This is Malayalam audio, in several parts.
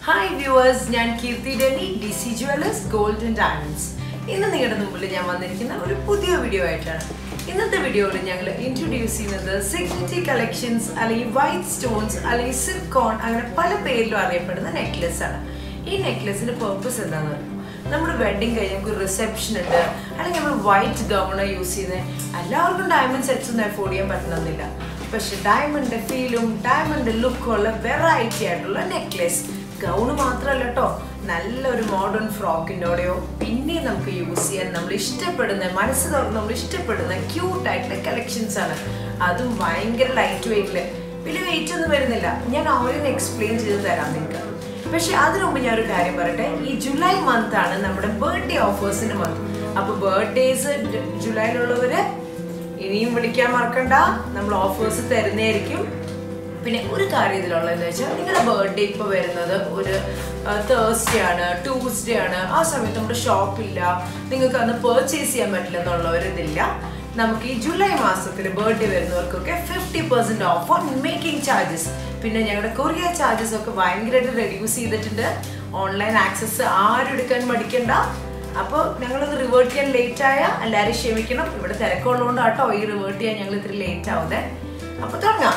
ഹായ് വ്യൂവേഴ്സ് ഞാൻ Keerthi Deni D C jewellers gold and diamonds ഇന്ന് നിങ്ങളുടെ മുമ്പിൽ ഞാൻ വന്നിരിക്കുന്ന ഒരു പുതിയ വീഡിയോ ആയിട്ടാണ് ഇന്നത്തെ വീഡിയോയിൽ ഞങ്ങൾ ഇൻട്രൊഡ്യൂസ് ചെയ്യുന്നത് സിഗ്നിറ്റി കളക്ഷൻസ് അല്ലെങ്കിൽ വൈറ്റ് സ്റ്റോൺസ് അല്ലെങ്കിൽ സിർക്കോൺ അങ്ങനെ പല പേരിലും അറിയപ്പെടുന്ന നെക്ലസ് ആണ് ഈ നെക്ലസിന്റെ പർപ്പസ് എന്താണെന്ന് അറിയാം നമ്മുടെ വെഡിങ് കഴിഞ്ഞ് നമുക്ക് ഒരു റിസപ്ഷൻ ഉണ്ട് അല്ലെങ്കിൽ നമ്മൾ വൈറ്റ് ഗൗണ് യൂസ് ചെയ്യുന്നത് എല്ലാവർക്കും ഡയമണ്ട് സെറ്റ്സ് ഒന്നും അഫോർഡ് ചെയ്യാൻ പറ്റണമെന്നില്ല പക്ഷെ ഡയമണ്ട് ഫീലും ഡയമണ്ട് ലുക്കും ഉള്ള വെറൈറ്റി ആയിട്ടുള്ള നെക്ലെസ് ഗൗണ് മാത്രമല്ല കേട്ടോ നല്ലൊരു മോഡേൺ ഫ്രോക്കിൻ്റെയോ പിന്നെ നമുക്ക് യൂസ് ചെയ്യാൻ നമ്മൾ ഇഷ്ടപ്പെടുന്ന മനസ്സ് തുറന്ന് നമ്മൾ ഇഷ്ടപ്പെടുന്ന ക്യൂട്ടായിട്ടുള്ള കളക്ഷൻസ് ആണ് അതും ഭയങ്കര ലൈറ്റ് വെയിറ്റില് വലിയ വെയിറ്റ് ഒന്നും വരുന്നില്ല ഞാൻ ഓരോന്ന് എക്സ്പ്ലെയിൻ ചെയ്ത് തരാം നിങ്ങൾക്ക് പക്ഷെ അതിനു മുമ്പ് ഞാൻ ഒരു കാര്യം പറയട്ടെ ഈ ജൂലൈ മന്ത് ആണ് നമ്മുടെ ബർത്ത്ഡേ ഓഫേഴ്സിന്റെ മന്ത് അപ്പൊ ബർത്ത്ഡേസ് ജൂലൈയിലുള്ളവര് ഇനിയും വിളിക്കാൻ മറക്കണ്ട നമ്മൾ ഓഫേഴ്സ് തരുന്നതായിരിക്കും പിന്നെ ഒരു കാര്യം ഇതിലുള്ളതെന്ന് വെച്ചാൽ നിങ്ങളുടെ ബർത്ത്ഡേ ഇപ്പോൾ വരുന്നത് ഒരു തേഴ്സ്ഡേ ആണ് ട്യൂസ്ഡേ ആണ് ആ സമയത്ത് നമ്മുടെ ഷോപ്പില്ല നിങ്ങൾക്ക് അന്ന് പർച്ചേസ് ചെയ്യാൻ പറ്റില്ല എന്നുള്ളവരിതില്ല നമുക്ക് ഈ ജൂലൈ മാസത്തിൽ ബർത്ത്ഡേ വരുന്നവർക്കൊക്കെ fifty percent off on making charges പിന്നെ ഞങ്ങളുടെ കൊറിയർ ചാർജസ് ഒക്കെ ഭയങ്കരമായിട്ട് റെഡ്യൂസ് ചെയ്തിട്ടുണ്ട് ഓൺലൈൻ ആക്സസ് ആരും എടുക്കാൻ മടിക്കണ്ട അപ്പോൾ ഞങ്ങളത് റിവേർട്ട് ചെയ്യാൻ ലേറ്റ് ആയ എല്ലാവരും ക്ഷമിക്കണം ഇവിടെ തിരക്കുള്ളതുകൊണ്ട് കേട്ടോ ഈ റിവേർട്ട് ചെയ്യാൻ ഞങ്ങൾ ഇത്തിരി ലേറ്റ് ആവുന്നത് അപ്പോൾ തുടങ്ങാം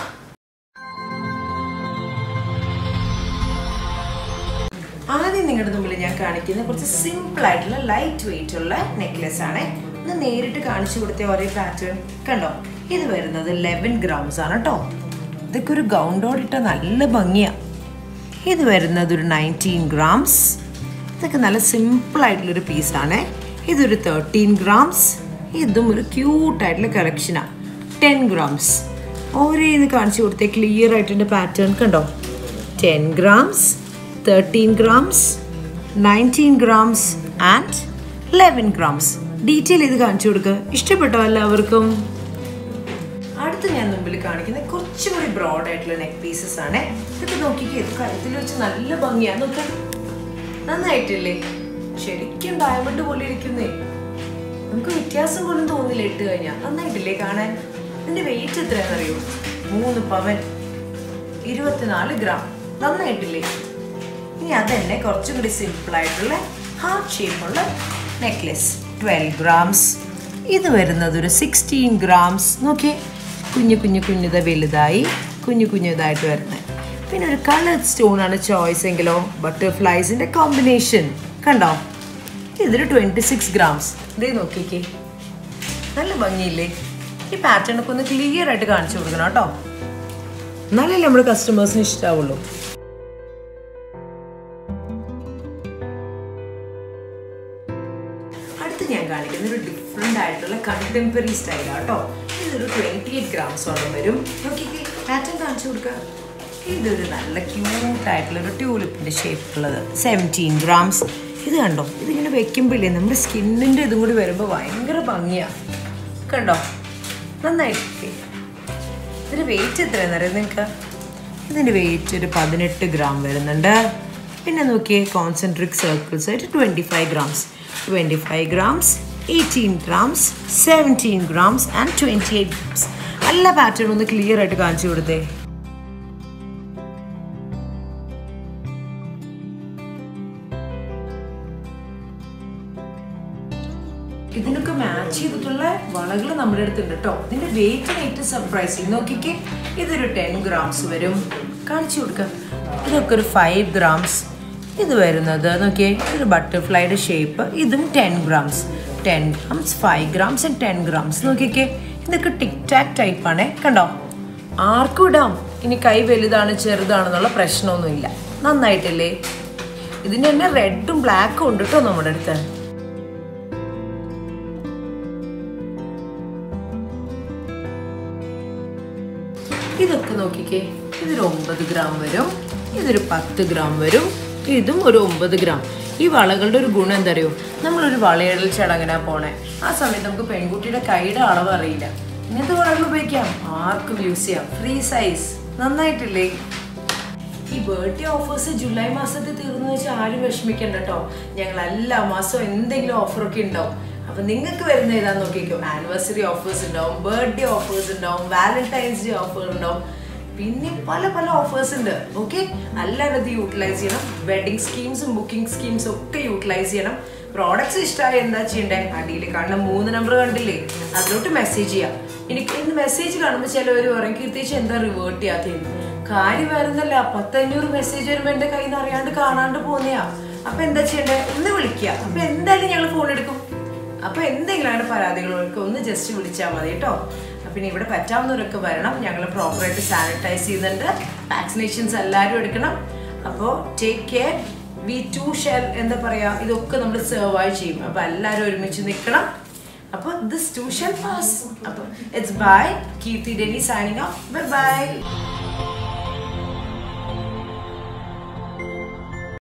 ആദ്യം നിങ്ങളുടെ മുമ്പിൽ ഞാൻ കാണിക്കുന്ന കുറച്ച് സിമ്പിൾ ആയിട്ടുള്ള ലൈറ്റ് വെയിറ്റ് ഉള്ള നെക്ലെസ് ആണ് ഒന്ന് നേരിട്ട് കാണിച്ചു കൊടുത്ത ഒരേ പാറ്റേൺ കണ്ടോ ഇത് വരുന്നത് ലെവൻ ഗ്രാംസ് ആണ് കേട്ടോ ഇതൊക്കെ ഒരു ഗൗണ്ടോടിട്ട നല്ല ഭംഗിയാ ഇത് വരുന്നത് ഒരു നയൻറ്റീൻ ഗ്രാംസ് ഇതൊക്കെ നല്ല സിമ്പിൾ ആയിട്ടുള്ളൊരു പീസാണ് ഇതൊരു തേർട്ടീൻ ഗ്രാംസ് ഇതും ഒരു ക്യൂട്ടായിട്ടുള്ള കളക്ഷനാണ് ടെൻ ഗ്രാംസ് ഓരോന്ന് കാണിച്ചു കൊടുത്തേ ക്ലിയർ ആയിട്ടുണ്ട് പാറ്റേൺ കണ്ടോ ten grams thirteen grams nineteen grams and eleven grams detail ഇത് കാണിച്ചു കൊടുക്കുക ഇഷ്ടപ്പെട്ടോ എല്ലാവർക്കും അടുത്ത് ഞാൻ മുമ്പിൽ കാണിക്കുന്ന കുറച്ചും കൂടി ബ്രോഡ് ആയിട്ടുള്ള നെക്ക് പീസസ് ആണ് ഇതൊക്കെ നോക്കിക്കേ ഇത് കഴുത്തിൽ വെച്ച് നല്ല ഭംഗിയാ നോക്കാം നന്നായിട്ടില്ലേ ശരിക്കും ഡയമണ്ട് പോലെ ഇരിക്കുന്നേ നമുക്ക് വ്യത്യാസം പോലും തോന്നില്ല ഇട്ട് കഴിഞ്ഞാൽ നന്നായിട്ടില്ലേ കാണാൻ ഇതിന്റെ വെയിറ്റ് എത്രയാണെന്നറിയോ മൂന്ന് പവൻ ഇരുപത്തിനാല് ഗ്രാം നന്നായിട്ടില്ലേ ഇനി അതന്നെ കുറച്ചും കൂടി സിമ്പിൾ ആയിട്ടുള്ള ഹാർട്ട് ഷേപ്പുള്ള നെക്ലെസ് ട്വൽവ് ഗ്രാംസ് ഇത് വരുന്നത് ഒരു സിക്സ്റ്റീൻ ഗ്രാംസ് നോക്കിയേ കുഞ്ഞു കുഞ്ഞു കുഞ്ഞുത വലുതായി കുഞ്ഞു കുഞ്ഞുതായിട്ട് വരുന്നത് പിന്നെ ഒരു കളർഡ് സ്റ്റോൺ ആണ് ചോയ്സ് എങ്കിലോ ബട്ടർഫ്ലൈസിന്റെ കോമ്പിനേഷൻ കണ്ടോ ഇതൊരു ട്വന്റി സിക്സ് ഗ്രാംസ് ഇതേ നോക്കിക്കേ നല്ല ഭംഗിയില്ലേ ഈ പാറ്റേൺ ഒക്കെ ഒന്ന് ക്ലിയർ ആയിട്ട് കാണിച്ചു കൊടുക്കണം കേട്ടോ എന്നാലല്ലേ നമ്മുടെ കസ്റ്റമേഴ്സിന് ഇഷ്ടാവുള്ളൂ അടുത്ത് ഞാൻ കാണിക്കുന്ന ഒരു ഡിഫറെൻ്റ് ആയിട്ടുള്ള കണ്ടംപററി സ്റ്റൈലാണ് കേട്ടോ ഇതൊരു ട്വൻറ്റി എയ്റ്റ് ഗ്രാംസോളം വരും നോക്കിക്കേ പാറ്റേൺ കാണിച്ചു കൊടുക്കുക ഇതൊരു നല്ല ക്യൂട്ട് ആയിട്ടുള്ള ഒരു ട്യൂലിപ്പിൻ്റെ ഷേപ്പുള്ളത് സെവൻറ്റീൻ ഗ്രാംസ് ഇത് കണ്ടോ ഇതിങ്ങനെ വെക്കുമ്പോഴേ നമ്മുടെ സ്കിന്നിൻ്റെ ഇതും കൂടി വരുമ്പോൾ ഭയങ്കര ഭംഗിയാണ് കണ്ടോ നന്നായിട്ട് ഇതിന് വെയിറ്റ് എത്രയാണെന്ന് അറിയാം നിങ്ങൾക്ക് ഇതിൻ്റെ വെയിറ്റ് ഒരു പതിനെട്ട് ഗ്രാം വരുന്നുണ്ട് പിന്നെ നോക്കിയേ കോൺസെൻട്രിക് സർക്കിൾസ് ആയിട്ട് twenty five grams twenty five grams eighteen grams seventeen grams and twenty eight grams എല്ലാ പാറ്റേൺ ഒന്ന് ക്ലിയർ ആയിട്ട് കാണിച്ചു കൊടുത്തേ ഇതിനൊക്കെ മാച്ച് ചെയ്തിട്ടുള്ള വളകൾ നമ്മുടെ അടുത്തുണ്ട് കേട്ടോ ഇതിന്റെ വെയിറ്റ് ഏറ്റവും സർപ്രൈസിങ് നോക്കിക്കേ ഇതൊരു ടെൻ ഗ്രാംസ് വരും കാണിച്ചു കൊടുക്കാം ഇതൊക്കെ ഒരു ഫൈവ് ഗ്രാംസ് ഇത് വരുന്നത് നോക്കിയേ ഇതൊരു ബട്ടർഫ്ലൈയുടെ ഷേപ്പ് ഇതും ten grams ten grams five grams and ten grams നോക്കിക്കേ ഇതൊക്കെ ടിക് ടാക് ടൈപ്പാണേ കണ്ടോ ആർക്കും ഇടാം ഇനി കൈ വലുതാണ് ചെറുതാണെന്നുള്ള പ്രശ്നമൊന്നുമില്ല നന്നായിട്ടില്ലേ ഇതിന് തന്നെ റെഡും ബ്ലാക്കും ഉണ്ട് കേട്ടോ നമ്മുടെ അടുത്ത് ഇതൊക്കെ നോക്കിക്കേ ഇതൊരു ഒമ്പത് ഗ്രാം വരും ഇതൊരു പത്ത് ഗ്രാം വരും ഇതും ഒരു ഒമ്പത് ഗ്രാം ഈ വളകളുടെ ഒരു ഗുണം എന്താ അറിയോ നമ്മളൊരു വളയിടൽ ചടങ്ങിനാ പോണേ ആ സമയത്ത് നമുക്ക് പെൺകുട്ടിയുടെ കൈയുടെ അളവ് അറിയില്ല ഇങ്ങനത്തെ വളകൾ ഉപയോഗിക്കാം ആർക്കും യൂസ് ചെയ്യാം ഫ്രീ സൈസ് നന്നായിട്ടില്ലേ ഈ ബർത്ത്ഡേ ഓഫേഴ്സ് ജൂലൈ മാസത്തിൽ തീർന്നു വെച്ചാൽ ആരും വിഷമിക്കണ്ട കേട്ടോ ഞങ്ങൾ എല്ലാ മാസവും എന്തെങ്കിലും ഓഫറൊക്കെ ഉണ്ടാവും അപ്പൊ നിങ്ങൾക്ക് വരുന്ന ഏതാന്ന് നോക്കിക്കോ ആനിവേഴ്സറി ഓഫേഴ്സ് ഉണ്ടാവും ബർത്ത്ഡേ ഓഫേഴ്സ് ഉണ്ടാവും വാലന്റൈൻസ് ഡേ ഓഫർ ഉണ്ടാവും പിന്നെ പല പല ഓഫേഴ്സ് ഉണ്ട് ഓക്കെ എല്ലാവരും ഇത് യൂട്ടിലൈസ് ചെയ്യണം വെഡിങ് സ്കീംസും ബുക്കിംഗ് സ്കീംസും ഒക്കെ യൂട്ടിലൈസ് ചെയ്യണം പ്രോഡക്ട്സ് ഇഷ്ടമായി എന്താ ചെയ്യണ്ടേ അടിയിൽ കാണുന്ന മൂന്ന് നമ്പർ കണ്ടില്ലേ അതിലോട്ട് മെസ്സേജ് ചെയ്യാം എനിക്ക് ഇന്ന് മെസ്സേജ് കാണുമ്പോൾ ചിലവർ പറയും കീർത്തിച്ച് എന്താ റിവേർട്ട് ചെയ്യാത്തത് കാര്യം വരുന്നല്ല പത്തഞ്ഞൂറ് മെസ്സേജ് വരുമ്പോ എന്റെ കയ്യിൽ നിന്ന് അറിയാണ്ട് കാണാണ്ട് പോന്നെയാ അപ്പൊ എന്താ ചെയ്യണ്ടേ ഒന്ന് വിളിക്കുക അപ്പൊ എന്തായാലും ഞങ്ങൾ ഫോൺ എടുക്കും അപ്പൊ എന്തെങ്കിലും അങ്ങനെ പരാതികളൊക്കെ ഒന്ന് ജസ്റ്റ് വിളിച്ചാൽ മതി കേട്ടോ പിന്നെ ഇവിടെ പറ്റാവുന്നവരൊക്കെ വരണം ഞങ്ങൾ പ്രോപ്പറായിട്ട് സാനിറ്റൈസ് ചെയ്യുന്നുണ്ട് വാക്സിനേഷൻസ് എല്ലാവരും എടുക്കണം അപ്പോൾ take care we too shall എന്താ പറയാ ഇതൊക്കെ നമ്മൾ സെർവായി ചെയ്യും അപ്പൊ എല്ലാവരും ഒരുമിച്ച് നിൽക്കണം അപ്പോൾ ദിസ് ടു ഷെൽ പാസ് അപ്പോൾ it's bye Keerthi Deni signing off bye by